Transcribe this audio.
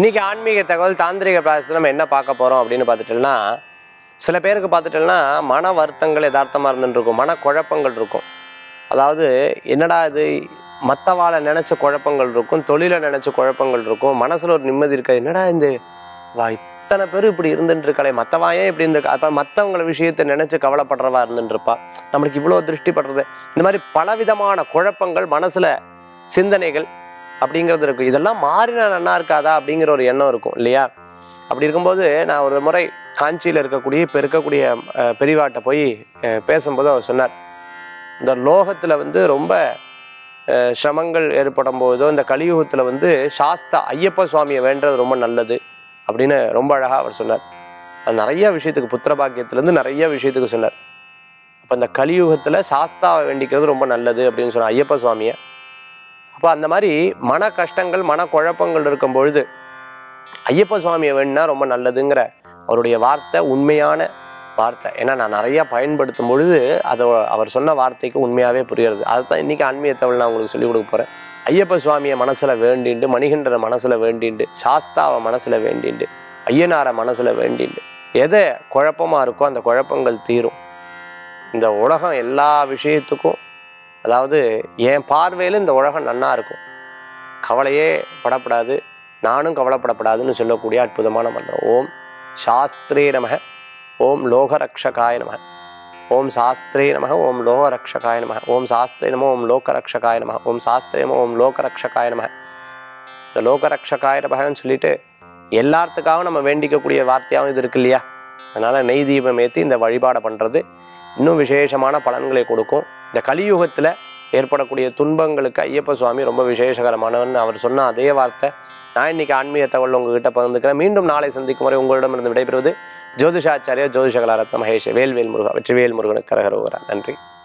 இன்னைக்கு ஆன்மீக தகவல் தாந்திரிக பிராயசத்தில் நம்ம என்ன பார்க்க போகிறோம் அப்படின்னு பார்த்துட்டோம்னா சில பேருக்கு பார்த்துட்டோம்னா மன வருத்தங்கள் யதார்த்தமாக இருந்துட்டு இருக்கும் மன குழப்பங்கள் இருக்கும் அதாவது என்னடா இது மற்றவாளை நினச்ச குழப்பங்கள் இருக்கும் தொழிலை நினச்ச குழப்பங்கள் இருக்கும் மனசில் ஒரு நிம்மதி இருக்காது என்னடா இந்த வா இத்தனை பேர் இப்படி இருந்துட்டு இருக்காளே மற்றவா ஏன் இப்படி இருந்து அப்போ மற்றவங்கள விஷயத்தை நினச்சி கவலைப்படுறவா இருந்துட்டு இருப்பா நம்மளுக்கு இவ்வளோ திருஷ்டி படுறது இந்த மாதிரி பலவிதமான குழப்பங்கள் மனசில் சிந்தனைகள் அப்படிங்கிறது இருக்கும் இதெல்லாம் மாறினா நல்லா இருக்காதா அப்படிங்கிற ஒரு எண்ணம் இருக்கும் இல்லையா அப்படி இருக்கும்போது நான் ஒரு முறை காஞ்சியில் இருக்கக்கூடிய இப்போ இருக்கக்கூடிய அஹ், பெரியவாட்ட போய் அஹ், பேசும்போது அவர் சொன்னார் இந்த லோகத்தில் வந்து ரொம்ப அஹ், சிரமங்கள் ஏற்படும் போதோ இந்த கலியுகத்தில் வந்து சாஸ்தா ஐயப்ப சுவாமியை வேண்டது ரொம்ப நல்லது அப்படின்னு ரொம்ப அழகாக அவர் சொன்னார் அது நிறைய விஷயத்துக்கு புத்திர பாக்கியத்துலேருந்து நிறைய விஷயத்துக்கு சொன்னார் அப்போ இந்த கலியுகத்தில் சாஸ்தாவை வேண்டிக்கிறது ரொம்ப நல்லது அப்படின்னு சொன்னார் ஐயப்ப சுவாமியை அப்போ அந்த மாதிரி மன கஷ்டங்கள் மன குழப்பங்கள் இருக்கும் பொழுது ஐயப்ப சுவாமியை வேணுன்னா ரொம்ப நல்லதுங்கிற அவருடைய வார்த்தை உண்மையான வார்த்தை ஏன்னா நான் நிறைய பயன்படுத்தும் பொழுது அதை அவர் சொன்ன வார்த்தைக்கு உண்மையாகவே புரியுறது அதுதான் இன்னைக்கு ஆன்மீக தமிழ் நான் உங்களுக்கு சொல்லிக் கொடுக்க போகிறேன் ஐயப்ப சுவாமியை மனசில் வேண்டிண்டு மணிகண்டரை மனசில் வேண்டிண்டு சாஸ்தாவை மனசில் வேண்டிண்டு ஐயனாரை மனசில் வேண்டிண்டு எதை குழப்பமாக இருக்கோ அந்த குழப்பங்கள் தீரும் இந்த உலகம் எல்லா விஷயத்துக்கும் அதாவது என் பார்வையில் இந்த உலகம் நன்னா இருக்கும் கவலையே படப்படாது நானும் கவலைப்படப்படாதுன்னு சொல்லக்கூடிய அற்புதமான மந்திரம் ஓம் சாஸ்திரே நமக ஓம் லோகரக்ஷகாய நமக ஓம் சாஸ்திரே நமக ஓம் லோகரக்ஷகாய நமக ஓம் சாஸ்திரே நம ஓம் லோகரக்ஷகாய நமக ஓம் சாஸ்திரே நம ஓம் லோகரக்ஷகாய நமக இந்த லோகரக்ஷகாய நமகன்னு சொல்லிட்டு எல்லாத்துக்காகவும் நம்ம வேண்டிக்கக்கூடிய வார்த்தையாகவும் இது இருக்கு இல்லையா அதனால் நெய் தீபம் ஏற்றி இந்த வழிபாடை பண்ணுறது இன்னும் விசேஷமான பலன்களை கொடுக்கும் இந்த கலியுகத்தில் ஏற்படக்கூடிய துன்பங்களுக்கு ஐயப்ப சுவாமி ரொம்ப விசேஷகரமானவன் அவர் சொன்ன அதே வார்த்தை நான் இன்னைக்கு ஆன்மீக தகவல் உங்ககிட்ட பகிர்ந்துக்கிறேன் மீண்டும் நாளை சந்திக்கும் வரை உங்களிடமிருந்து விடைபெறுவது ஜோதிஷாச்சாரியா ஜோதிஷகலாரத்ன மகேஷ் வேல்வேல் முருகா வெற்றிவேல் முருகனுக்கு கரகரோகரா நன்றி